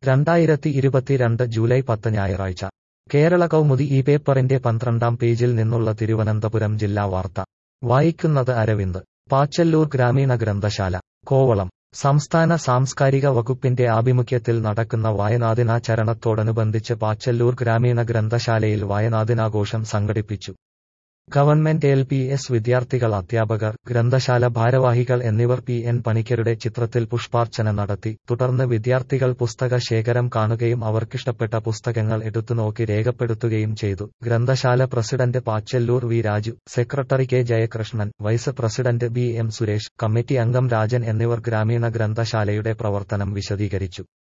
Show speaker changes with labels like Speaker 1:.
Speaker 1: രണ്ടായിരത്തി ഇരുപത്തിരണ്ട് ജൂലൈ പത്ത് ഞായറാഴ്ച കേരള കൗമുദി ഈ പേപ്പറിന്റെ പന്ത്രണ്ടാം പേജിൽ നിന്നുള്ള തിരുവനന്തപുരം ജില്ലാ വാർത്ത വായിക്കുന്നത് അരവിന്ദ് പാച്ചല്ലൂർ ഗ്രാമീണ ഗ്രന്ഥശാല കോവളം സംസ്ഥാന സാംസ്കാരിക വകുപ്പിന്റെ ആഭിമുഖ്യത്തിൽ നടക്കുന്ന വായനാദിനാചരണത്തോടനുബന്ധിച്ച് പാച്ചല്ലൂർ ഗ്രാമീണ ഗ്രന്ഥശാലയിൽ വായനാദിനാഘോഷം സംഘടിപ്പിച്ചു ഗവൺമെന്റ് എൽ പി എസ് വിദ്യാർത്ഥികൾ അധ്യാപകർ ഗ്രന്ഥശാല ഭാരവാഹികൾ എന്നിവർ പി എൻ പണിക്കരുടെ ചിത്രത്തിൽ പുഷ്പാർച്ചന നടത്തി തുടർന്ന് വിദ്യാർത്ഥികൾ പുസ്തക ശേഖരം കാണുകയും അവർക്കിഷ്ടപ്പെട്ട പുസ്തകങ്ങൾ എടുത്തുനോക്കി രേഖപ്പെടുത്തുകയും ചെയ്തു ഗ്രന്ഥശാല president Pachalloor V Raju secretary K Jayakrishnan vice president B M Suresh committee അംഗം രാജൻ എന്നിവർ ഗ്രാമീണ ഗ്രന്ഥശാലയുടെ പ്രവർത്തനം വിശദീകരിച്ചു